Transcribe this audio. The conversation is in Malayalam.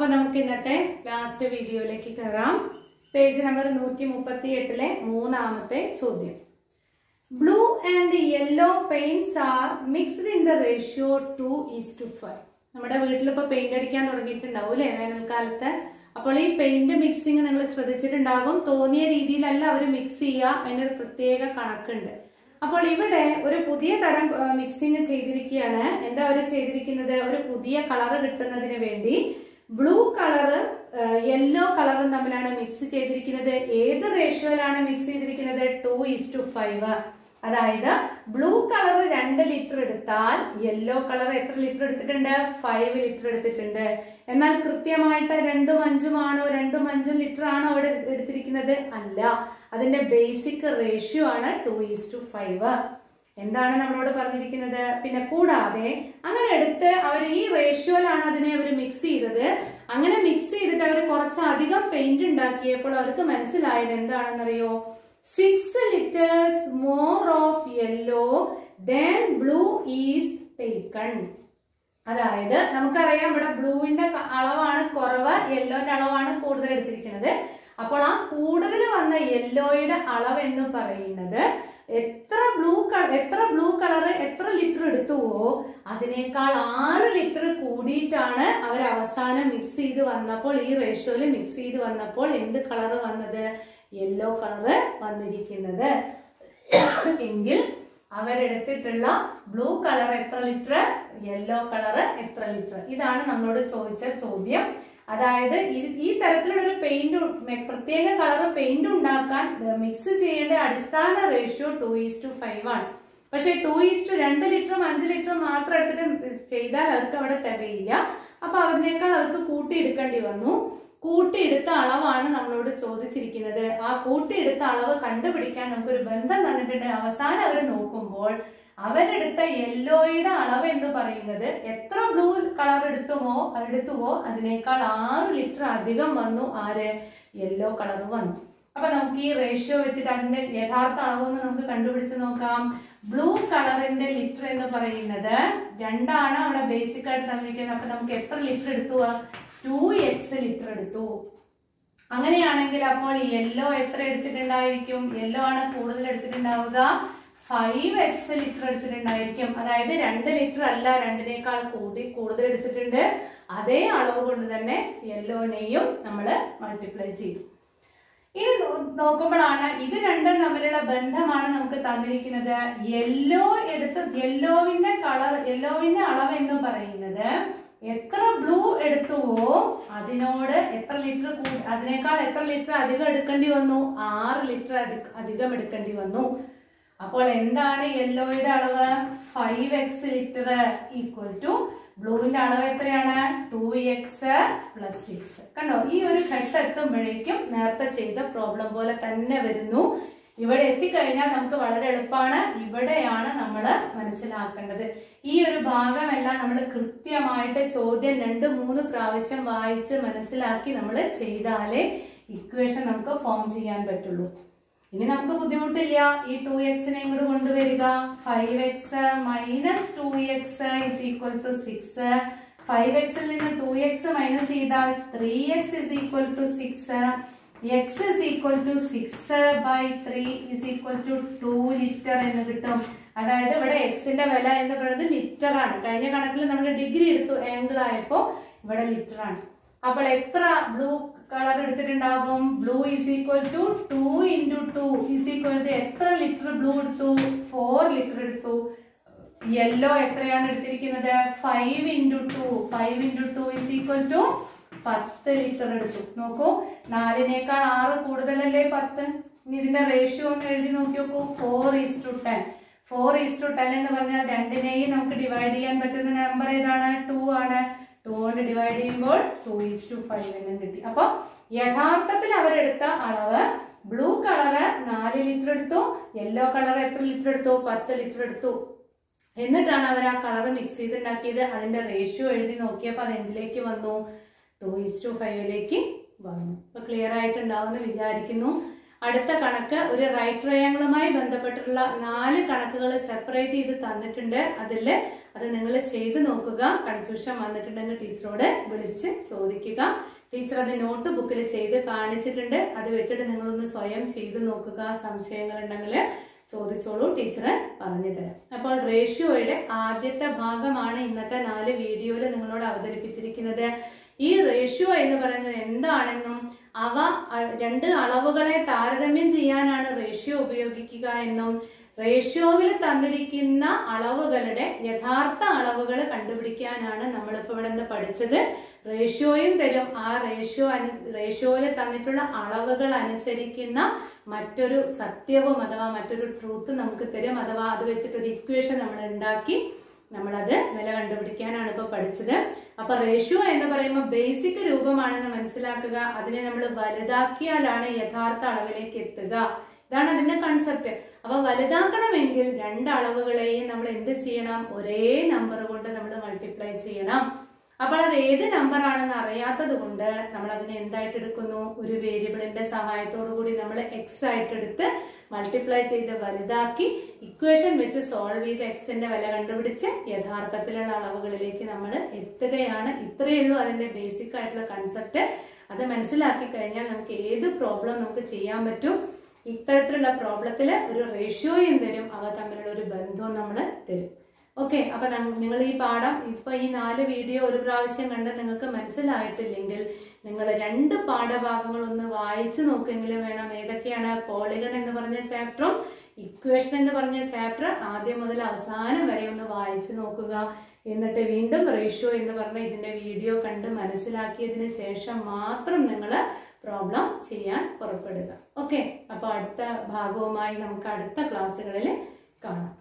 നമുക്ക് ഇന്നത്തെ ലാസ്റ്റ് വീഡിയോയിലേക്ക് കയറാം പേജ് നമ്പർ നൂറ്റി മുപ്പത്തി എട്ടിലെ മൂന്നാമത്തെ ചോദ്യം blue and yellow paints are mixed in the ratio two is to five നമ്മുടെ വീട്ടിലിപ്പോ പെയിന്റ് അടിക്കാൻ തുടങ്ങിയിട്ടുണ്ടാവും അല്ലെ വേനൽക്കാലത്ത് അപ്പോൾ ഈ പെയിന്റ് മിക്സിങ് നിങ്ങൾ ശ്രദ്ധിച്ചിട്ടുണ്ടാകും തോന്നിയ രീതിയിലല്ല അവർ മിക്സ് ചെയ്യുക അതിനൊരു പ്രത്യേക കണക്കുണ്ട് അപ്പോൾ ഇവിടെ ഒരു പുതിയ തരം മിക്സിങ് ചെയ്തിരിക്കുകയാണ് എന്താ അവർ ചെയ്തിരിക്കുന്നത് ഒരു പുതിയ കളർ കിട്ടുന്നതിന് വേണ്ടി ബ്ലൂ കളറ് യെല്ലോ കളറും തമ്മിലാണ് മിക്സ് ചെയ്തിരിക്കുന്നത് ഏത് റേഷ്യോയിലാണ് മിക്സ് ചെയ്തിരിക്കുന്നത് ടു ഈസ് ടു ഫൈവ് അതായത് ബ്ലൂ കളർ രണ്ട് ലിറ്റർ എടുത്താൽ യെല്ലോ കളർ എത്ര ലിറ്റർ എടുത്തിട്ടുണ്ട് ഫൈവ് ലിറ്റർ എടുത്തിട്ടുണ്ട് എന്നാൽ കൃത്യമായിട്ട് രണ്ടും അഞ്ചും ആണോ രണ്ടും അഞ്ചും ലിറ്റർ ആണോ അവിടെ എടുത്തിരിക്കുന്നത് അല്ല അതിന്റെ ബേസിക് റേഷ്യോ ആണ് ടു ഈസ് ടു ഫൈവ് എന്താണ് നമ്മളോട് പറഞ്ഞിരിക്കുന്നത് പിന്നെ കൂടാതെ അങ്ങനെ എടുത്ത് അവർ ഈ റേഷ്യോയിലാണ് അതിനെ അവർ മിക്സ് ചെയ്തത് അങ്ങനെ മിക്സ് ചെയ്തിട്ട് അവർ കുറച്ചധികം പെയിന്റ് ഉണ്ടാക്കിയപ്പോൾ അവർക്ക് മനസ്സിലായത് എന്താണെന്നറിയോ six litres more of yellow then blue is taken അതായത് നമുക്കറിയാം ഇവിടെ ബ്ലൂവിന്റെ അളവാണ് കുറവ് യെല്ലോന്റെ അളവാണ് കൂടുതൽ എടുത്തിരിക്കുന്നത് അപ്പോൾ ആ കൂടുതൽ വന്ന യെല്ലോയുടെ അളവ് എന്ന് പറയുന്നത് എത്ര ബ്ലൂ എത്ര ബ്ലൂ കളർ എത്ര ലിറ്റർ എടുത്തുവോ അതിനേക്കാൾ ആറ് ലിറ്റർ കൂടിയിട്ടാണ് അവർ അവസാനം മിക്സ് ചെയ്ത് വന്നപ്പോൾ ഈ റേഷ്യോയിൽ മിക്സ് ചെയ്ത് വന്നപ്പോൾ എന്ത് കളർ വന്നത് യെല്ലോ കളറ് വന്നിരിക്കുന്നത് എങ്കിൽ അവരെടുത്തിട്ടുള്ള ബ്ലൂ കളർ എത്ര ലിറ്റർ യെല്ലോ കളർ എത്ര ലിറ്റർ ഇതാണ് നമ്മളോട് ചോദിച്ച ചോദ്യം അതായത് ഈ തരത്തിലുള്ള ഒരു പെയിന്റ് പ്രത്യേക കളർ പെയിന്റ് ഉണ്ടാക്കാൻ മിക്സ് ചെയ്യേണ്ട അടിസ്ഥാന ratio two is to five ആണ് പക്ഷെ ടു ഈസ് ടു രണ്ട് ലിറ്ററും അഞ്ച് ലിറ്ററും മാത്രം എടുത്തിട്ട് ചെയ്താൽ അവർക്ക് അവിടെ തികയില്ല അപ്പൊ അതിനേക്കാൾ അവർക്ക് കൂട്ടിയെടുക്കേണ്ടി വന്നു കൂട്ടിയെടുത്ത അളവാണ് നമ്മളോട് ചോദിച്ചിരിക്കുന്നത് ആ കൂട്ടിയെടുത്ത അളവ് കണ്ടുപിടിക്കാൻ നമുക്കൊരു ബന്ധം തന്നിട്ടുണ്ട് അവസാനം അവർ നോക്കുമ്പോൾ അവരെടുത്ത യെല്ലോയുടെ അളവ് എന്ന് പറയുന്നത് എത്ര ബ്ലൂ കളർ എടുത്തുമോ എടുത്തുവോ അതിനേക്കാൾ ആറ് ലിറ്റർ അധികം വന്നു ആര് യെല്ലോ കളർ വന്നു അപ്പൊ നമുക്ക് ഈ റേഷ്യോ വെച്ചിട്ട് അതിന്റെ യഥാർത്ഥ അളവൊന്ന് നമുക്ക് കണ്ടുപിടിച്ച് നോക്കാം ബ്ലൂ കളറിന്റെ ലിറ്റർ എന്ന് പറയുന്നത് രണ്ടാണ് അവിടെ ബേസിക് ആയിട്ട് തന്നിരിക്കുന്നത് അപ്പൊ നമുക്ക് എത്ര ലിറ്റർ എടുത്തു ടു എക്സ് ലിറ്റർ എടുത്തു അങ്ങനെയാണെങ്കിൽ അപ്പോൾ യെല്ലോ എത്ര എടുത്തിട്ടുണ്ടായിരിക്കും യെല്ലോ ആണ് കൂടുതൽ എടുത്തിട്ടുണ്ടാവുക ഫൈവ് എക്സ് ലിറ്റർ എടുത്തിട്ടുണ്ടായിരിക്കും അതായത് രണ്ട് ലിറ്റർ അല്ല രണ്ടിനേക്കാൾ കൂടി കൂടുതൽ എടുത്തിട്ടുണ്ട് അതേ അളവ് കൊണ്ട് തന്നെ യെല്ലോനെയും നമ്മൾ മൾട്ടിപ്ലൈ ചെയ്തു ഇനി നോക്കുമ്പോഴാണ് ഇത് രണ്ടും തമ്മിലുള്ള ബന്ധമാണ് നമുക്ക് തന്നിരിക്കുന്നത് യെല്ലോ എടുത്ത് യെല്ലോവിന്റെ കളർ യെല്ലോവിന്റെ അളവ് എന്ന് പറയുന്നത് എത്ര ബ്ലൂ എടുത്തുവോ അതിനോട് എത്ര ലിറ്റർ അതിനേക്കാൾ എത്ര ലിറ്റർ അധികം എടുക്കേണ്ടി വന്നു ആറ് ലിറ്റർ അധികം എടുക്കേണ്ടി വന്നു അപ്പോൾ എന്താണ് യെല്ലോയുടെ അളവ് five x litre equal to ബ്ലൂവിന്റെ അളവ് എത്രയാണ് ടു എക്സ് പ്ലസ് സിക്സ് കണ്ടോ ഈ ഒരു ഘട്ടം എത്തുമ്പോഴേക്കും നേരത്തെ ചെയ്ത പ്രോബ്ലം പോലെ തന്നെ വരുന്നു ഇവിടെ എത്തിക്കഴിഞ്ഞാൽ നമുക്ക് വളരെ എളുപ്പമാണ് ഇവിടെയാണ് നമ്മൾ മനസ്സിലാക്കേണ്ടത് ഈ ഒരു ഭാഗമെല്ലാം നമ്മൾ കൃത്യമായിട്ട് ചോദ്യം രണ്ട് മൂന്ന് പ്രാവശ്യം വായിച്ച് മനസ്സിലാക്കി നമ്മൾ ചെയ്താലേ ഇക്വേഷൻ നമുക്ക് ഫോം ചെയ്യാൻ പറ്റുള്ളൂ ഇനി നമുക്ക് ബുദ്ധിമുട്ടില്ല ഈ ടു എക്സിനെ ഇങ്ങോട്ട് കൊണ്ടുവരിക five x minus two x is equal to six five എക്സിൽ നിന്ന് ടു എക്സ് മൈനസ് ചെയ്താൽ three x is equal to six x is equal to six by three is equal to two litre എന്ന് കിട്ടും അതായത് ഇവിടെ എക്സിന്റെ വില എന്ന് പറയുന്നത് ലിറ്റർ ആണ് കഴിഞ്ഞ കണക്കിൽ നമ്മൾ ഡിഗ്രി എടുത്തു ആംഗിൾ ആയപ്പോ ഇവിടെ ലിറ്റർ ആണ് അപ്പോൾ എത്ര ബ്ലൂ കളർ എടുത്തിട്ടുണ്ടാകും blue is equal to two into two is equal to എത്ര ലിറ്റർ ബ്ലൂ എടുത്തു ഫോർ ലിറ്റർ എടുത്തു യെല്ലോ എത്രയാണ് എടുത്തിരിക്കുന്നത് five into two five into two is equal to പത്ത് ലിറ്റർ എടുത്തു നോക്കൂ നാലിനേക്കാൾ ആറ് കൂടുതലല്ലേ പത്ത് ഇനി ഇതിന്റെ റേഷ്യോ ഒന്ന് എഴുതി നോക്കി നോക്കൂ four is to ten four is to ten എന്ന് പറഞ്ഞാൽ രണ്ടിനെയും നമുക്ക് ഡിവൈഡ് ചെയ്യാൻ പറ്റുന്ന നമ്പർ ഏതാണ് ടു ആണ് ടു കൊണ്ട് ഡിവൈഡ് ചെയ്യുമ്പോൾ ടു ഈസ് ടു ഫൈവ് എന്നും കിട്ടി അപ്പൊ യഥാർത്ഥത്തിൽ അവരെടുത്ത അളവ് ബ്ലൂ കളറ് നാല് ലിറ്റർ എടുത്തു യെല്ലോ കളർ എത്ര ലിറ്റർ എടുത്തു പത്ത് ലിറ്റർ എടുത്തു എന്നിട്ടാണ് അവർ ആ കളർ മിക്സ് ചെയ്തുണ്ടാക്കിയത് അതിന്റെ റേഷ്യോ എഴുതി നോക്കിയപ്പോൾ അത് എന്തിലേക്ക് വന്നു ടു ഈസ് ടു ഫൈവിലേക്ക് വന്നു അപ്പൊ ക്ലിയർ ആയിട്ടുണ്ടാവുമെന്ന് വിചാരിക്കുന്നു അടുത്ത കണക്ക് ഒരു റൈറ്റ് ട്രയാങ്കിളുമായി ബന്ധപ്പെട്ടിട്ടുള്ള നാല് കണക്കുകൾ സെപ്പറേറ്റ് ചെയ്ത് തന്നിട്ടുണ്ട് അതിൽ അത് നിങ്ങൾ ചെയ്ത് നോക്കുക കൺഫ്യൂഷൻ വന്നിട്ടുണ്ടെങ്കിൽ ടീച്ചറോട് വിളിച്ച് ചോദിക്കുക ടീച്ചർ അത് നോട്ട് ബുക്കിൽ ചെയ്ത് കാണിച്ചിട്ടുണ്ട് അത് വെച്ചിട്ട് നിങ്ങളൊന്ന് സ്വയം ചെയ്ത് നോക്കുക സംശയങ്ങൾ ഉണ്ടെങ്കിൽ ചോദിച്ചോളൂ ടീച്ചർ പറഞ്ഞു തരാം അപ്പോൾ റേഷ്യോയുടെ ആദ്യത്തെ ഭാഗമാണ് ഇന്നത്തെ നാല് വീഡിയോയിൽ നിങ്ങളോട് അവതരിപ്പിച്ചിരിക്കുന്നത് ഈ റേഷ്യോ എന്ന് പറയുന്നത് എന്താണെന്നും അവ അ- രണ്ട് അളവുകളെ താരതമ്യം ചെയ്യാനാണ് റേഷ്യോ ഉപയോഗിക്കുക എന്നും റേഷ്യോയിൽ തന്നിരിക്കുന്ന അളവുകളുടെ യഥാർത്ഥ അളവുകൾ കണ്ടുപിടിക്കാനാണ് നമ്മളിപ്പോൾ ഇവിടെ നിന്ന് പഠിച്ചത് റേഷ്യോയും തരും ആ റേഷ്യോ അനു റേഷ്യോയിൽ തന്നിട്ടുള്ള അളവുകൾ അനുസരിക്കുന്ന മറ്റൊരു സത്യവും അഥവാ മറ്റൊരു ട്രൂത്ത് നമുക്ക് തരും അഥവാ അത് വെച്ചിട്ട് ഒരു ഇക്വേഷൻ നമ്മൾ ഉണ്ടാക്കി നമ്മളത് വില കണ്ടുപിടിക്കാനാണ് ഇപ്പൊ പഠിച്ചത് അപ്പൊ റേഷ്യോ എന്ന് പറയുമ്പോൾ ബേസിക് രൂപമാണെന്ന് മനസ്സിലാക്കുക അതിനെ നമ്മൾ വലുതാക്കിയാലാണ് യഥാർത്ഥ അളവിലേക്ക് എത്തുക ഇതാണ് അതിന്റെ കൺസെപ്റ്റ് അപ്പൊ വലുതാക്കണമെങ്കിൽ രണ്ട് അളവുകളെയും നമ്മൾ എന്ത് ചെയ്യണം ഒരേ നമ്പർ കൊണ്ട് നമ്മൾ മൾട്ടിപ്ലൈ ചെയ്യണം അപ്പോൾ അത് ഏത് നമ്പർ ആണെന്ന് അറിയാത്തത് കൊണ്ട് നമ്മൾ അതിനെ എന്തായിട്ട് എടുക്കുന്നു ഒരു വേരിയബിളിന്റെ സഹായത്തോടു കൂടി നമ്മൾ എക്സ് ആയിട്ട് എടുത്ത് മൾട്ടിപ്ലൈ ചെയ്ത് വലുതാക്കി ഇക്വേഷൻ വെച്ച് സോൾവ് ചെയ്ത് എക്സിന്റെ വില കണ്ടുപിടിച്ച് യഥാർത്ഥത്തിലുള്ള അളവുകളിലേക്ക് നമ്മൾ എത്തുകയാണ് ഇത്രയേ ഉള്ളൂ അതിന്റെ ബേസിക് ആയിട്ടുള്ള കൺസെപ്റ്റ് അത് മനസ്സിലാക്കി കഴിഞ്ഞാൽ നമുക്ക് ഏത് പ്രോബ്ലം നമുക്ക് ചെയ്യാൻ പറ്റും ഇത്തരത്തിലുള്ള പ്രോബ്ലത്തിൽ ഒരു റേഷ്യോയും തരും അവ തമ്മിലുള്ള ഒരു ബന്ധവും നമ്മൾ തരും ഓക്കെ അപ്പൊ നിങ്ങൾ ഈ പാഠം ഇപ്പൊ ഈ നാല് വീഡിയോ ഒരു പ്രാവശ്യം കണ്ട് നിങ്ങൾക്ക് മനസ്സിലായിട്ടില്ലെങ്കിൽ നിങ്ങൾ രണ്ട് പാഠഭാഗങ്ങൾ ഒന്ന് വായിച്ചു നോക്കെങ്കിലും വേണം ഏതൊക്കെയാണ് പോളിഗൺ എന്ന് പറഞ്ഞ ചാപ്റ്ററും ഇക്വേഷൻ എന്ന് പറഞ്ഞ ചാപ്റ്റർ ആദ്യം മുതൽ അവസാനം വരെ ഒന്ന് വായിച്ചു നോക്കുക എന്നിട്ട് വീണ്ടും റേഷ്യോ എന്ന് പറഞ്ഞ ഇതിന്റെ വീഡിയോ കണ്ട് മനസ്സിലാക്കിയതിന് ശേഷം മാത്രം നിങ്ങൾ പ്രോബ്ലം ചെയ്യാൻ പുറപ്പെടുക ഓക്കെ അപ്പോൾ അടുത്ത ഭാഗവുമായി നമുക്ക് അടുത്ത ക്ലാസ്സുകളിൽ കാണാം